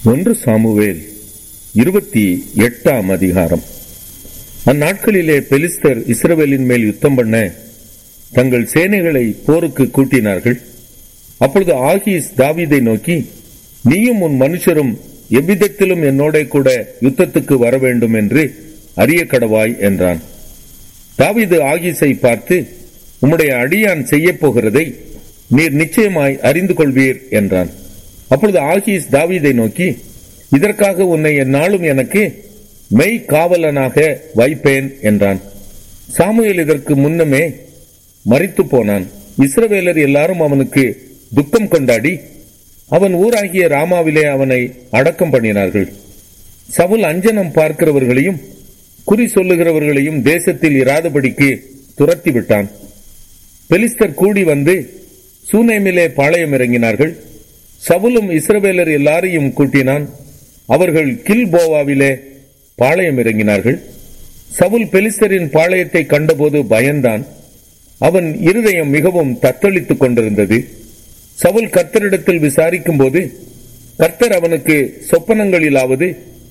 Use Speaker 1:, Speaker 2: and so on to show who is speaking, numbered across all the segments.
Speaker 1: ஒன்று சாமுவேல் இருபத்தி எட்டாம் அதிகாரம் அந்நாட்களிலே பெலிஸ்தர் இஸ்ரவேலின் மேல் யுத்தம் பண்ண தங்கள் சேனைகளை போருக்கு கூட்டினார்கள் அப்பொழுது ஆகீஸ் தாவீதை நோக்கி நீயும் உன் மனுஷரும் எவ்விதத்திலும் என்னோட கூட யுத்தத்துக்கு வர வேண்டும் என்று அறிய கடவாய் என்றான் தாவீது ஆகீஸை பார்த்து உம்முடைய அடியான் செய்யப் போகிறதை நீர் நிச்சயமாய் அறிந்து கொள்வீர் என்றான் அப்பொழுது ஆகீஸ் தாவீதை நோக்கி இதற்காக உன்னை எந்நாளும் எனக்கு மெய் காவலனாக வைப்பேன் என்றான் சாமுவேல் இதற்கு முன்னமே மறித்து போனான் இஸ்ரவேலர் எல்லாரும் அவனுக்கு துக்கம் கொண்டாடி அவன் ஊராகிய ராமாவிலே அவனை அடக்கம் பண்ணினார்கள் சவுல் அஞ்சனம் பார்க்கிறவர்களையும் குறி சொல்லுகிறவர்களையும் தேசத்தில் இராதபடிக்கு துரத்தி விட்டான் பெலிஸ்தர் கூடி வந்து சூனேமிலே பாளையம் இறங்கினார்கள் சவுலும் இஸ்ரவேலர் எல்லாரையும் கூட்டினான் அவர்கள் கில்போவாவிலே பாளையம் இறங்கினார்கள் சவுல் பெலிஸ்தரின் பாளையத்தை கண்டபோது பயந்தான் அவன் இருதயம் மிகவும் தத்தளித்துக் கொண்டிருந்தது சவுல் கர்த்தரிடத்தில் விசாரிக்கும் போது கர்த்தர் அவனுக்கு சொப்பனங்களிலாவது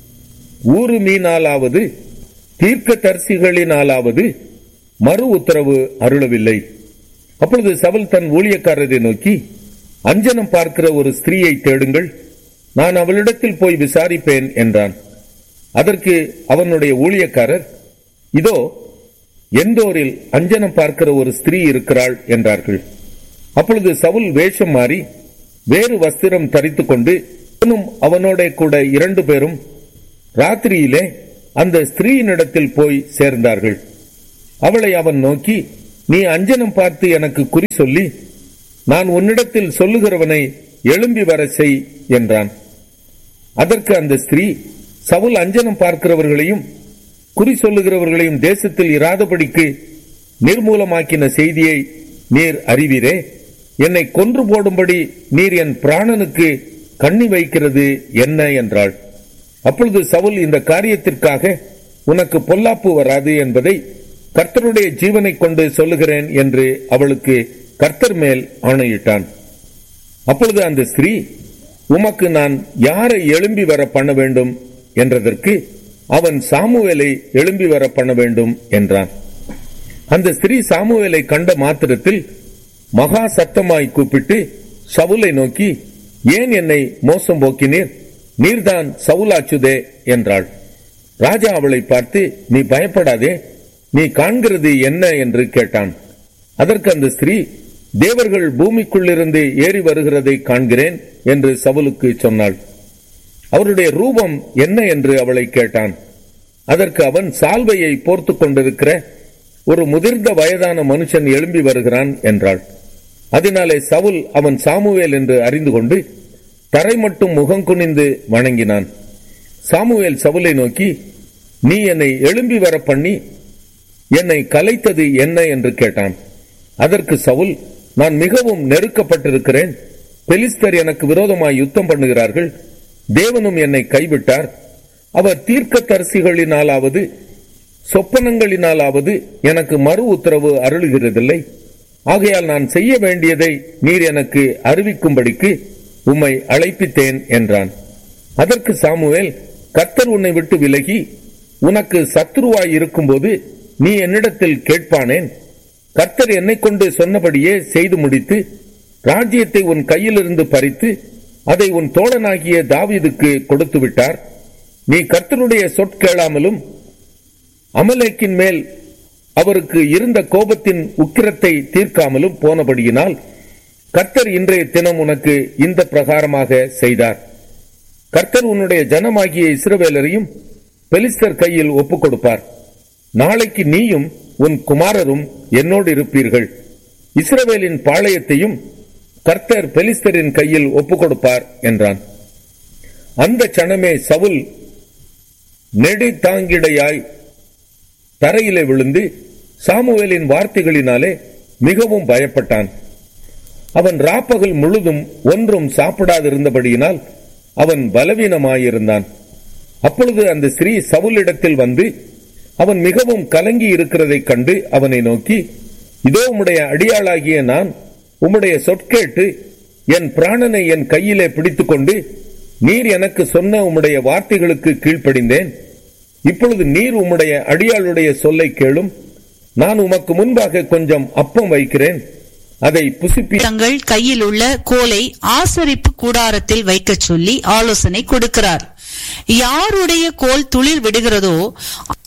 Speaker 1: ஊரு மீனாலாவது தீர்க்க தரிசிகளினாலாவது மறு உத்தரவு அருளவில்லை அப்பொழுது சவுல் தன் ஊழியக்காரரை நோக்கி அஞ்சனம் பார்க்கிற ஒரு ஸ்திரீயை தேடுங்கள் நான் அவளிடத்தில் போய் விசாரிப்பேன் என்றான் அதற்கு அவனுடைய ஊழியக்காரர் இதோ எந்தோரில் அஞ்சனம் பார்க்கிற ஒரு ஸ்திரீ இருக்கிறாள் என்றார்கள் அப்பொழுது சவுல் வேஷம் மாறி வேறு வஸ்திரம் தரித்துக் கொண்டு அவனும் அவனோட கூட இரண்டு பேரும் ராத்திரியிலே அந்த ஸ்திரீயினிடத்தில் போய் சேர்ந்தார்கள் அவளை அவன் நோக்கி நீ அஞ்சனம் பார்த்து எனக்கு குறி சொல்லி நான் உன்னிடத்தில் சொல்லுகிறவனை எழும்பி வர செய் என்றான் அதற்கு அந்த ஸ்திரீ சவுல் அஞ்சனம் பார்க்கிறவர்களையும் குறி சொல்லுகிறவர்களையும் தேசத்தில் இராதபடிக்கு நிர்மூலமாக்கின செய்தியை நீர் அறிவீரே என்னை கொன்று போடும்படி நீர் என் பிராணனுக்கு கண்ணி வைக்கிறது என்ன என்றாள் அப்பொழுது சவுல் இந்த காரியத்திற்காக உனக்கு பொல்லாப்பு வராது என்பதை கர்த்தருடைய ஜீவனை கொண்டு சொல்லுகிறேன் என்று அவளுக்கு கர்த்தர் மேல் ஆணையிட்டான் அப்பொழுது அந்த ஸ்திரீ உமக்கு நான் யாரை எழும்பி வர பண்ண வேண்டும் என்றதற்கு அவன் சாமுவேலை எழும்பி வர பண்ண வேண்டும் என்றான் அந்த ஸ்திரீ சாமுவேலை கண்ட மாத்திரத்தில் மகா சத்தமாய் கூப்பிட்டு சவுலை நோக்கி ஏன் என்னை மோசம் போக்கினீர் நீர்தான் சவுலாச்சுதே என்றாள் ராஜா அவளை பார்த்து நீ பயப்படாதே நீ காண்கிறது என்ன என்று கேட்டான் அதற்கு அந்த ஸ்திரீ தேவர்கள் பூமிக்குள்ளிருந்து ஏறி வருகிறதை காண்கிறேன் என்று சவுலுக்கு சொன்னாள் அவருடைய ரூபம் என்ன என்று அவளை கேட்டான் அதற்கு அவன் சால்வையை போர்த்து கொண்டிருக்கிற ஒரு முதிர்ந்த வயதான மனுஷன் எழும்பி வருகிறான் என்றாள் அதனாலே சவுல் அவன் சாமுவேல் என்று அறிந்து கொண்டு தரை மட்டும் முகம் குனிந்து வணங்கினான் சாமுவேல் சவுலை நோக்கி நீ என்னை எழும்பி வர பண்ணி என்னை கலைத்தது என்ன என்று கேட்டான் அதற்கு சவுல் நான் மிகவும் நெருக்கப்பட்டிருக்கிறேன் பெலிஸ்தர் எனக்கு விரோதமாய் யுத்தம் பண்ணுகிறார்கள் தேவனும் என்னை கைவிட்டார் அவர் தீர்க்க தரிசிகளினாலாவது சொப்பனங்களினாலாவது எனக்கு மறு உத்தரவு அருளுகிறதில்லை ஆகையால் நான் செய்ய வேண்டியதை நீர் எனக்கு அறிவிக்கும்படிக்கு உம்மை அழைப்பித்தேன் என்றான் அதற்கு சாமுவேல் கர்த்தர் உன்னை விட்டு விலகி உனக்கு சத்துருவாய் இருக்கும்போது நீ என்னிடத்தில் கேட்பானேன் கர்த்தர் என்னை கொண்டு சொன்னபடியே செய்து முடித்து ராஜ்யத்தை உன் கையிலிருந்து பறித்து அதை உன் தோழனாகிய தாவீதுக்கு கொடுத்து விட்டார் நீ கர்த்தருடைய சொற்கேளாமலும் அமலேக்கின் மேல் அவருக்கு இருந்த கோபத்தின் உக்கிரத்தை தீர்க்காமலும் போனபடியினால் கர்த்தர் இன்றைய தினம் உனக்கு இந்த பிரகாரமாக செய்தார் கர்த்தர் உன்னுடைய ஜனமாகிய இஸ்ரவேலரையும் பெலிஸ்தர் கையில் ஒப்புக் கொடுப்பார் நாளைக்கு நீயும் உன் குமாரரும் என்னோடு இருப்பீர்கள் இஸ்ரவேலின் பாளையத்தையும் கர்த்தர் பெலிஸ்தரின் கையில் ஒப்புக் கொடுப்பார் என்றான் அந்த சனமே சவுல் நெடு தாங்கிடையாய் தரையிலே விழுந்து சாமுவேலின் வார்த்தைகளினாலே மிகவும் பயப்பட்டான் அவன் ராப்பகல் முழுதும் ஒன்றும் சாப்பிடாதிருந்தபடியினால் அவன் பலவீனமாயிருந்தான் அப்பொழுது அந்த ஸ்ரீ சவுலிடத்தில் வந்து அவன் மிகவும் கலங்கி இருக்கிறதைக் கண்டு அவனை நோக்கி இதோ உம்முடைய அடியாளாகிய நான் உம்முடைய சொற்கேட்டு என் பிராணனை என் கையிலே பிடித்துக்கொண்டு நீர் எனக்கு சொன்ன உம்முடைய வார்த்தைகளுக்கு கீழ்ப்படிந்தேன் இப்பொழுது நீர் உம்முடைய அடியாளுடைய சொல்லை கேளும் நான் உமக்கு முன்பாக கொஞ்சம் அப்பம் வைக்கிறேன் அதை புசிப்பி
Speaker 2: தங்கள் கையில் உள்ள கோலை ஆசரிப்பு கூடாரத்தில் வைக்கச் சொல்லி ஆலோசனை கொடுக்கிறார் யாருடைய கோல் துளிர் விடுகிறதோ